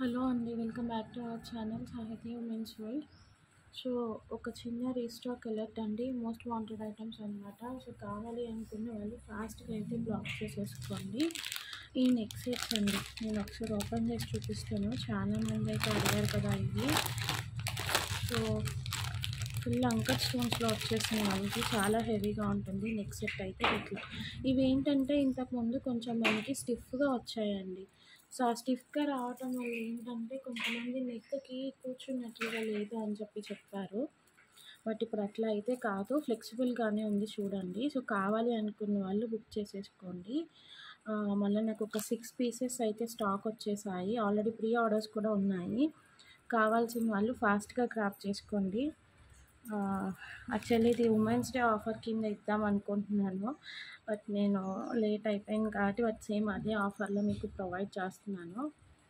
hello అండి welcome back to our channel Sahithi women's world so ఒక చిన్న రీస్టాక్ అలర్ట్ అండి మోస్ట్ వాంటెడ్ ఐటమ్స్ అనమాట సో కావాలి అనుకున్న వాళ్ళు ఫాస్ట్గా అయితే బ్లాక్ చేసేసుకోండి ఈ నెక్ సెట్స్ అండి నేను ఒకసారి ఓపెన్ చేసి చూపిస్తాను చాలా మంది అయితే అడిగారు కదా ఇవి సో ఫుల్ అంకర్ స్టోన్స్లో వచ్చేసిన వాళ్ళకి చాలా హెవీగా ఉంటుంది నెక్ సెట్ అయితే ఇట్లా ఇవి ఏంటంటే ఇంతకుముందు కొంచెం మనకి స్టిఫ్గా వచ్చాయండి సో ఆ స్టిఫ్గా రావటం వల్ల ఏంటంటే కొంతమంది నెక్కి కూర్చున్నట్లుగా లేదు అని చెప్పి చెప్పారు బట్ ఇప్పుడు అట్లా అయితే కాదు ఫ్లెక్సిబుల్గానే ఉంది చూడండి సో కావాలి అనుకున్న వాళ్ళు బుక్ చేసేసుకోండి ఆ, మళ్ళీ నాకు ఒక సిక్స్ పీసెస్ అయితే స్టాక్ వచ్చేసాయి ఆల్రెడీ ప్రీ ఆర్డర్స్ కూడా ఉన్నాయి కావాల్సిన వాళ్ళు ఫాస్ట్గా క్రాప్ చేసుకోండి యాక్చువల్లీ ఇది ఉమెన్స్ డే ఆఫర్ కింద ఇద్దాం అనుకుంటున్నాను బట్ నేను లేట్ అయిపోయింది కాబట్టి బట్ సేమ్ అదే ఆఫర్లో మీకు ప్రొవైడ్ చేస్తున్నాను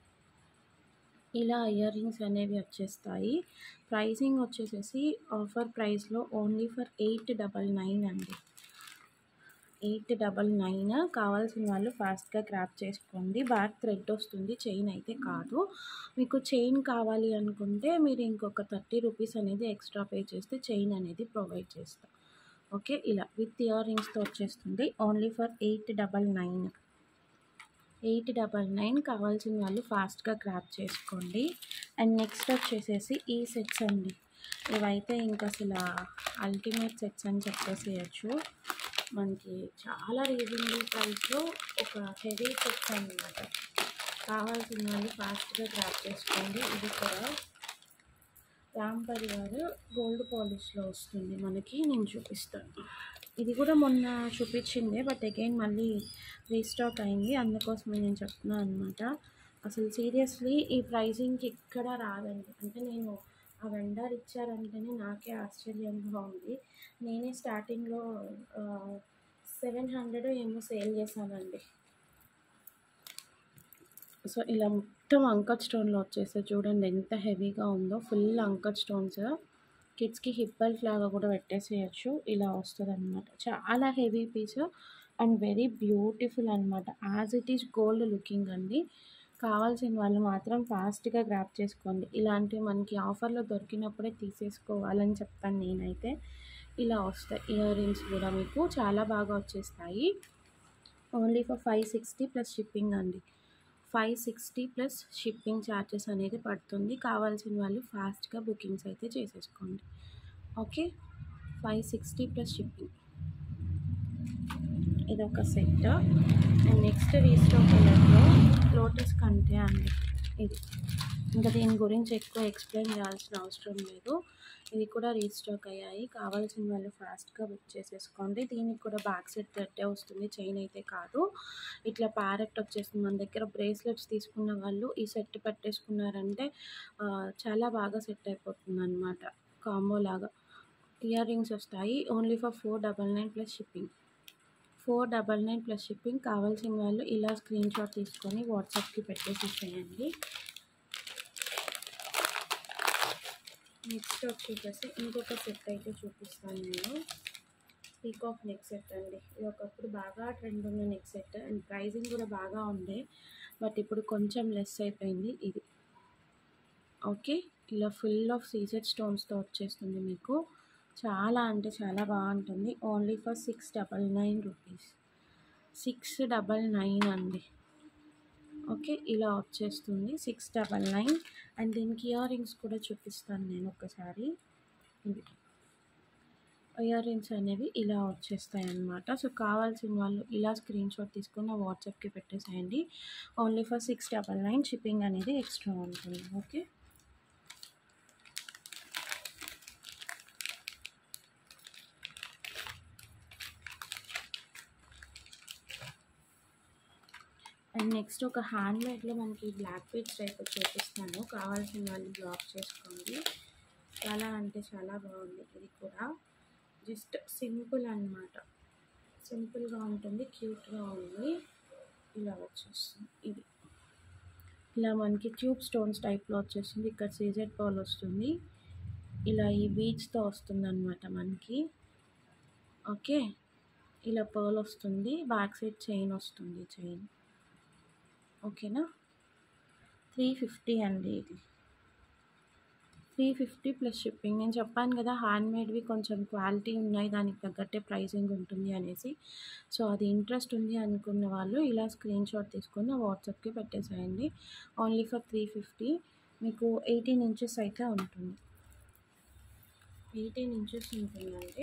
ఇలా ఇయర్ రింగ్స్ అనేవి వచ్చేస్తాయి ప్రైసింగ్ వచ్చేసేసి ఆఫర్ ప్రైస్లో only for eight double nine అండి ఎయిట్ డబల్ నైన్ కావాల్సిన వాళ్ళు ఫాస్ట్గా క్రాప్ చేసుకోండి బ్యాక్ థ్రెడ్ వస్తుంది చైన్ అయితే కాదు మీకు చైన్ కావాలి అనుకుంటే మీరు ఇంకొక థర్టీ రూపీస్ అనేది ఎక్స్ట్రా పే చేస్తే చైన్ అనేది ప్రొవైడ్ చేస్తాం ఓకే ఇలా విత్ ఇయర్ రింగ్స్తో వచ్చేస్తుంది only for eight double nine eight double nine కావాల్సిన వాళ్ళు ఫాస్ట్గా క్రాప్ చేసుకోండి అండ్ నెక్స్ట్ వచ్చేసేసి ఈ సెట్స్ అండి ఇవైతే ఇంకా అసలు అల్టిమేట్ సెట్స్ అని చెప్పేసేయచ్చు మనకి చాలా రీజనబుల్ ప్రైస్లో ఒక హెవీ సెట్స్ అనమాట కావాల్సిన వాళ్ళు ఫాస్ట్గా క్రాప్ చేసుకోండి ఇది కూడా రామ్ పరివార్ గోల్డ్ పాలిష్లో వస్తుంది మనకి నేను చూపిస్తాను ఇది కూడా మొన్న చూపించిందే బట్ అగైన్ మళ్ళీ రీస్టాక్ అయింది అందుకోసమే నేను చెప్తున్నాను అనమాట అసలు సీరియస్లీ ఈ ప్రైజింగ్కి ఎక్కడ రాదండి అంటే నేను ఆ వెండర్ ఇచ్చారంటేనే నాకే ఆశ్చర్యంగా ఉంది నేనే స్టార్టింగ్లో సెవెన్ హండ్రెడ్ ఏమో సేల్ చేశానండి సో ఇలా మొత్తం అంకట్ స్టోన్లో వచ్చేస్తే చూడండి ఎంత హెవీగా ఉందో ఫుల్ అంకట్ స్టోన్స్ కిడ్స్కి హిప్ బెల్ట్ లాగా కూడా పెట్టేసేయచ్చు ఇలా వస్తుంది అనమాట చాలా heavy piece and very beautiful అనమాట as it is gold looking అండి కావాల్సిన వాళ్ళు మాత్రం ఫాస్ట్గా గ్రాప్ చేసుకోండి ఇలాంటివి మనకి ఆఫర్లో దొరికినప్పుడే తీసేసుకోవాలని చెప్తాను నేనైతే ఇలా వస్తాయి ఇయర్ రింగ్స్ కూడా మీకు చాలా బాగా వచ్చేస్తాయి only for five sixty plus shipping అండి five sixty plus shipping charges అనేది పడుతుంది కావాల్సిన వాళ్ళు ఫాస్ట్గా బుకింగ్స్ అయితే చేసేసుకోండి okay five sixty plus shipping ఇది ఒక సెట్ అండ్ నెక్స్ట్ రీస్టాక్ కలర్లో లోటస్ కంటే అండి ఇది ఇంకా దీని గురించి ఎక్కువ ఎక్స్ప్లెయిన్ చేయాల్సిన అవసరం లేదు ఇది కూడా రీస్టాక్ అయ్యాయి కావాల్సిన వాళ్ళు ఫాస్ట్గా బుక్ చేసేసుకోండి దీనికి కూడా బ్యాక్ సెట్ థ్రెడ్ వస్తుంది చైన్ అయితే కాదు ఇట్లా ప్యారెట్ వచ్చేస్తుంది మన దగ్గర బ్రేస్లెట్స్ తీసుకున్న వాళ్ళు ఈ సెట్ పెట్టేసుకున్నారంటే ఆ, చాలా బాగా సెట్ అయిపోతుంది అనమాట కాంబో లాగా ఇయర్ రింగ్స్ వస్తాయి only for four double nine plus shipping four double nine plus shipping కావాల్సిన వాళ్ళు ఇలా స్క్రీన్ షాట్ తీసుకొని వాట్సాప్కి పెట్టేసేసేయండి నెక్స్ట్ వచ్చేసి ఇంకొక సెట్ అయితే చూపిస్తాను నేను పీకాక్ నెక్ సెట్ అండి ఇది ఒకప్పుడు బాగా ట్రెండ్ ఉన్న నెక్ సెట్ అండ్ ప్రైజింగ్ కూడా బాగా ఉండే బట్ ఇప్పుడు కొంచెం లెస్ అయిపోయింది ఇది ఓకే ఇలా ఫుల్ ఆఫ్ సీజెడ్ స్టోన్స్తో వచ్చేస్తుంది మీకు చాలా అంటే చాలా బాగుంటుంది only for six double nine rupees six double nine అండి ఓకే ఇలా వచ్చేస్తుంది సిక్స్ డబల్ నైన్ అండ్ దీనికి ఇయర్ రింగ్స్ కూడా చూపిస్తాను నేను ఒకసారి ఇవి ఇయర్ రింగ్స్ అనేవి ఇలా వచ్చేస్తాయి అన్నమాట సో కావాల్సిన వాళ్ళు ఇలా స్క్రీన్ షాట్ తీసుకుని వాట్సాప్కి పెట్టేసేయండి only for six double nine shipping అనేది ఎక్స్ట్రా ఉంటుంది ఓకే అండ్ నెక్స్ట్ ఒక హ్యాండ్ మేడ్లో మనకి బ్లాక్ బీడ్స్ టైప్ చూపిస్తాను కావాల్సిన వాళ్ళు బ్లాక్ చేసుకోండి చాలా అంటే చాలా బాగుంది ఇది కూడా జస్ట్ సింపుల్ అన్నమాట సింపుల్గా ఉంటుంది క్యూట్గా ఉంది ఇలా వచ్చేస్తుంది ఇది ఇలా మనకి ట్యూబ్ స్టోన్స్ టైప్లో వచ్చేస్తుంది ఇక్కడ సీజెడ్ బాల్ వస్తుంది ఇలా ఈ బీచ్తో వస్తుంది అనమాట మనకి ఓకే ఇలా పర్ల్ వస్తుంది బ్యాక్ సైడ్ చైన్ వస్తుంది చైన్ ఓకేనా త్రీ ఫిఫ్టీ అండి ఇది త్రీ ఫిఫ్టీ ప్లస్ షిప్పింగ్ నేను చెప్పాను కదా హ్యాండ్మేడ్వి కొంచెం క్వాలిటీ ఉన్నాయి దానికి తగ్గట్టే ప్రైసింగ్ ఉంటుంది అనేసి సో అది ఇంట్రెస్ట్ ఉంది అనుకున్న వాళ్ళు ఇలా స్క్రీన్ షాట్ తీసుకొని వాట్సాప్కి పెట్టేసేయండి ఓన్లీ ఫర్ త్రీ ఫిఫ్టీ మీకు ఎయిటీన్ ఇంచెస్ అయితే ఉంటుంది ఎయిటీన్ ఇంచెస్ ఉంటుందండి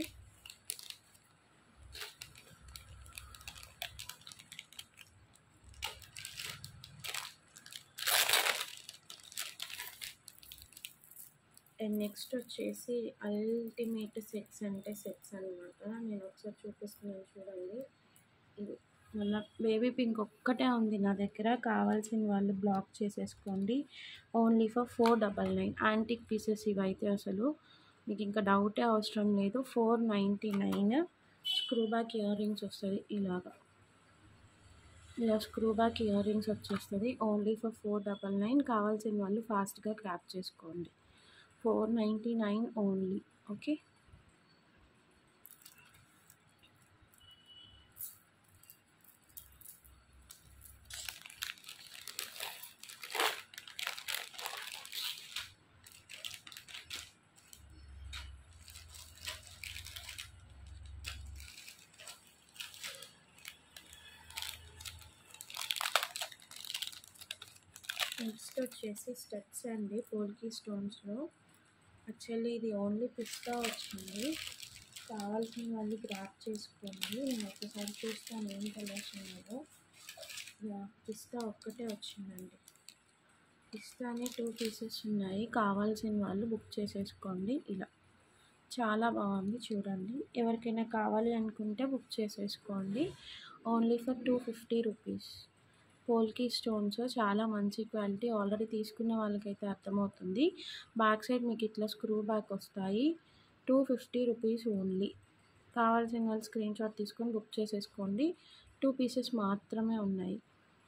అండ్ నెక్స్ట్ వచ్చేసి అల్టిమేట్ సెట్స్ అంటే సెట్స్ అనమాట నేను ఒకసారి చూపిస్తున్నాను చూడండి ఇది మళ్ళీ బేబీ పింక్ ఒక్కటే ఉంది నా దగ్గర కావాల్సిన వాళ్ళు బ్లాక్ చేసేసుకోండి only for four double nine antique pieces ఇవైతే అసలు మీకు ఇంకా డౌటే అవసరం లేదు four ninety nine screw back earrings వస్తుంది ఇలాగా ఇలా స్క్రూ బ్యాక్ ఇయర్ రింగ్స్ వచ్చేస్తుంది only for four double nine కావాల్సిన వాళ్ళు ఫాస్ట్గా క్రాప్ చేసుకోండి four ninety nine only okay next వచ్చేసి స్టెప్స్ అండి పోల్కి స్టోన్స్లో యాక్చువల్లీ ఇది ఓన్లీ పిస్తా వచ్చింది కావాల్సిన వాళ్ళు గ్రాప్ చేసుకోండి నేను ఒకసారి చూస్తాను ఏం కలర్స్ ఉన్నాయో యా పిస్తా ఒక్కటే వచ్చిందండి పిస్తానే టూ పీసెస్ ఉన్నాయి కావాల్సిన వాళ్ళు బుక్ చేసేసుకోండి ఇలా చాలా బాగుంది చూడండి ఎవరికైనా కావాలి అనుకుంటే బుక్ చేసేసుకోండి only for two fifty rupees polki stones చాలా మంచి క్వాలిటీ ఆల్రెడీ తీసుకున్న వాళ్ళకైతే అర్థమవుతుంది బ్యాక్ సైడ్ మీకు ఇట్లా స్క్రూ బ్యాక్ వస్తాయి టూ ఫిఫ్టీ రూపీస్ ఓన్లీ కావాల్సిన వాళ్ళు స్క్రీన్ షాట్ తీసుకొని బుక్ చేసేసుకోండి టూ పీసెస్ మాత్రమే ఉన్నాయి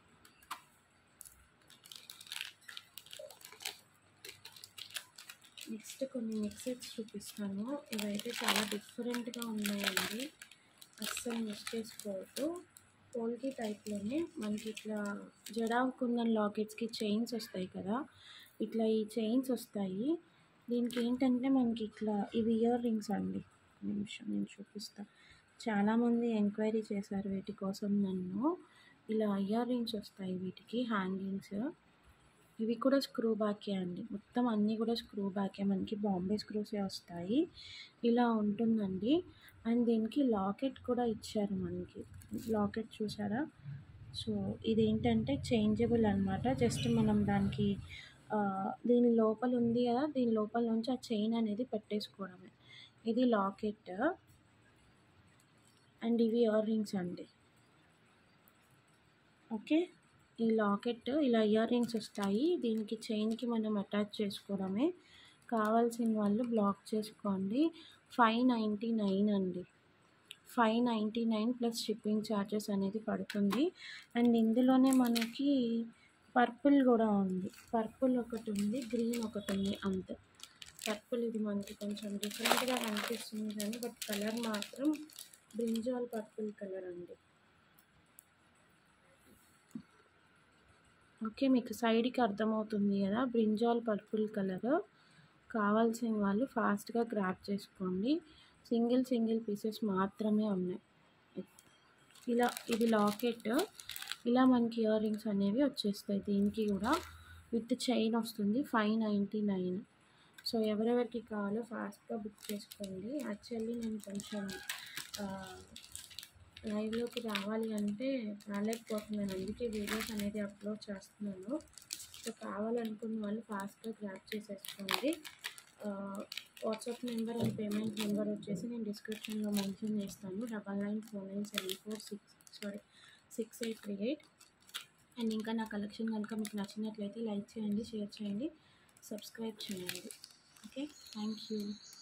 నెక్స్ట్ కొన్ని మిక్సెట్స్ చూపిస్తాను ఇవైతే చాలా డిఫరెంట్గా ఉన్నాయండి అస్సలు మిస్ చేసుకోవద్దు పోల్కి టైప్లోనే మనకి ఇట్లా జడావ్ కుందన్ లాకెట్స్కి చైన్స్ వస్తాయి కదా ఇట్లా ఈ చైన్స్ వస్తాయి దీనికి ఏంటంటే మనకి ఇట్లా ఇవి ఇయర్ రింగ్స్ అండి నిమిషం నేను చూపిస్తాను చాలామంది ఎంక్వైరీ చేశారు వీటి కోసం నన్ను ఇలా ఇయర్ రింగ్స్ వస్తాయి వీటికి హ్యాంగింగ్స్ ఇవి కూడా స్క్రూ బ్యాకే అండి మొత్తం అన్నీ కూడా స్క్రూ బ్యాకే మనకి బాంబే స్క్రూసే వస్తాయి ఇలా ఉంటుందండి అండ్ దీనికి లాకెట్ కూడా ఇచ్చారు మనకి లాకెట్ చూసారా సో ఇది ఏంటంటే చేంజబుల్ అనమాట జస్ట్ మనం దానికి దీని లోపల ఉంది కదా దీని లోపల నుంచి ఆ చైన్ అనేది పెట్టేసుకోవడమే ఇది లాకెట్ అండ్ ఇవి ఇయర్ రింగ్స్ అండి ఓకే ఈ లాకెట్ ఇలా ఇయర్ రింగ్స్ వస్తాయి దీనికి చైన్కి మనం అటాచ్ చేసుకోవడమే కావాల్సిన వాళ్ళు బ్లాక్ చేసుకోండి ఫైవ్ నైంటీ నైన్ అండి five ninety nine plus shipping charges అనేది పడుతుంది అండ్ ఇందులోనే మనకి పర్పుల్ కూడా ఉంది పర్పుల్ ఒకటి ఉంది గ్రీన్ ఒకటి ఉంది అంతే పర్పుల్ ఇది మనకి కొంచెం డిఫరెంట్గా కనిపిస్తుంది కానీ బట్ కలర్ మాత్రం బ్రింజాల్ పర్పుల్ కలర్ అండి ఓకే మీకు సైడ్కి అర్థమవుతుంది కదా బ్రింజాల్ పర్పుల్ కలర్ కావాల్సిన వాళ్ళు ఫాస్ట్గా గ్రాప్ చేసుకోండి సింగిల్ సింగిల్ పీసెస్ మాత్రమే ఉన్నాయి ఇలా ఇది లాకెట్ ఇలా మనకి ఇయర్ రింగ్స్ అనేవి వచ్చేస్తాయి దీనికి కూడా విత్ చైన్ వస్తుంది ఫైవ్ నైంటీ నైన్ సో ఎవరెవరికి కావాలో ఫాస్ట్గా బుక్ చేసుకోండి యాక్చువల్లీ నేను కొంచెం లైవ్లోకి రావాలి అంటే రాలేకపోతున్నాను అందుకే వీడియోస్ అనేది అప్లోడ్ చేస్తున్నాను సో కావాలనుకున్న వాళ్ళు ఫాస్ట్గా గ్రాప్ చేసేసుకోండి WhatsApp number and payment number వచ్చేసి నేను డిస్క్రిప్షన్లో మెన్షన్ చేస్తాను double nine four nine seven four six sorry six eight three eight and ఇంకా నా కలెక్షన్ కనుక మీకు నచ్చినట్లయితే లైక్ చేయండి షేర్ చేయండి సబ్స్క్రైబ్ చేయండి ఓకే థ్యాంక్ యూ